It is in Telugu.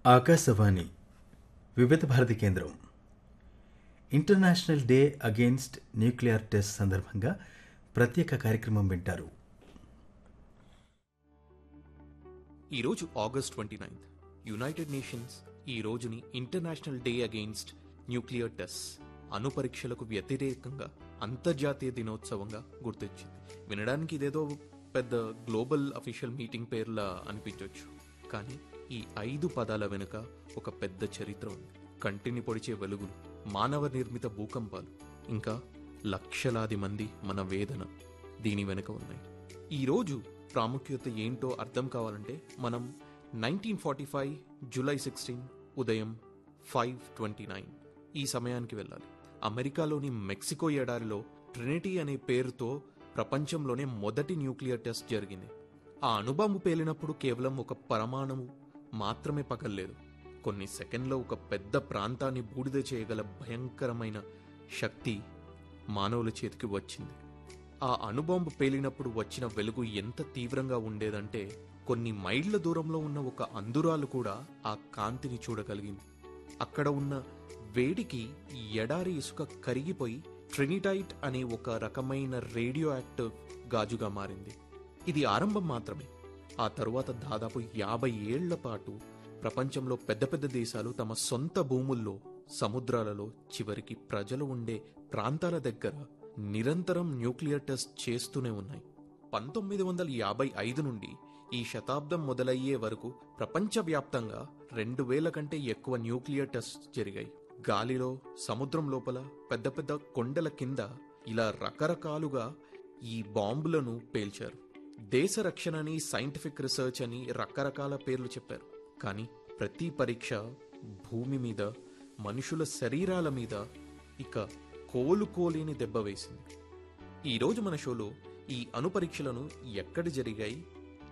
ఆకాశవాణి వివిధ భారతి కేంద్రం international day against nuclear test సందర్భంగా ప్రత్యేక కార్యక్రమం వింటారు ఈరోజు August twenty ninth United Nations ఈ రోజుని international day against nuclear test అణు పరీక్షలకు వ్యతిరేకంగా అంతర్జాతీయ దినోత్సవంగా గుర్తించింది వినడానికి ఇదేదో పెద్ద గ్లోబల్ అఫీషియల్ మీటింగ్ పేర్లా అనిపించవచ్చు కానీ ఈ ఐదు పదాల వెనుక ఒక పెద్ద చరిత్ర ఉంది కంటిని పొడిచే వెలుగులు మానవ నిర్మిత భూకంపాలు ఇంకా లక్షలాది మంది మన వేదన దీని వెనుక ఉన్నాయి ఈరోజు ప్రాముఖ్యత ఏంటో అర్థం కావాలంటే మనం nineteen forty five July sixteen ఉదయం ఫైవ్ ట్వంటీ నైన్ ఈ సమయానికి వెళ్ళాలి అమెరికాలోని మెక్సికో ఎడారిలో ట్రినిటీ అనే పేరుతో ప్రపంచంలోనే మొదటి న్యూక్లియర్ టెస్ట్ జరిగింది ఆ అణుబాంబు పేలినప్పుడు కేవలం ఒక పరమాణువు మాత్రమే పగల్లేదు కొన్ని సెకండ్లో ఒక పెద్ద ప్రాంతాన్ని బూడిద చేయగల భయంకరమైన శక్తి మానవుల చేతికి వచ్చింది ఆ అణుబాంబు పేలినప్పుడు వచ్చిన వెలుగు ఎంత తీవ్రంగా ఉండేదంటే కొన్ని మైళ్ళ దూరంలో ఉన్న ఒక అందురాలు కూడా ఆ కాంతిని చూడగలిగింది అక్కడ ఉన్న వేడికి ఈ ఎడారి ఇసుక కరిగిపోయి ట్రినిటైట్ అనే ఒక రకమైన రేడియో యాక్టివ్ గాజుగా మారింది ఇది ఆరంభం మాత్రమే ఆ తరువాత దాదాపు యాభై ఏళ్ల పాటు ప్రపంచంలో పెద్ద పెద్ద దేశాలు తమ సొంత భూముల్లో సముద్రాలలో చివరికి ప్రజలు ఉండే ప్రాంతాల దగ్గర నిరంతరం న్యూక్లియర్ టెస్ట్ చేస్తూనే ఉన్నాయి పంతొమ్మిది వందల యాభై ఐదు నుండి ఈ శతాబ్దం మొదలయ్యే వరకు ప్రపంచవ్యాప్తంగా రెండు వేల కంటే ఎక్కువ న్యూక్లియర్ టెస్ట్ జరిగాయి గాలిలో సముద్రం లోపల పెద్ద పెద్ద కొండల కింద ఇలా రకరకాలుగా ఈ బాంబులను పేల్చారు దేశ రక్షణ అని సైంటిఫిక్ రీసెర్చ్ అని రకరకాల పేర్లు చెప్పారు కానీ ప్రతి పరీక్ష భూమి మీద మనుషుల శరీరాల మీద ఇక కోలుకోలేని దెబ్బ వేసింది ఈరోజు మన షోలో ఈ అణు పరీక్షలను ఎక్కడ జరిగాయి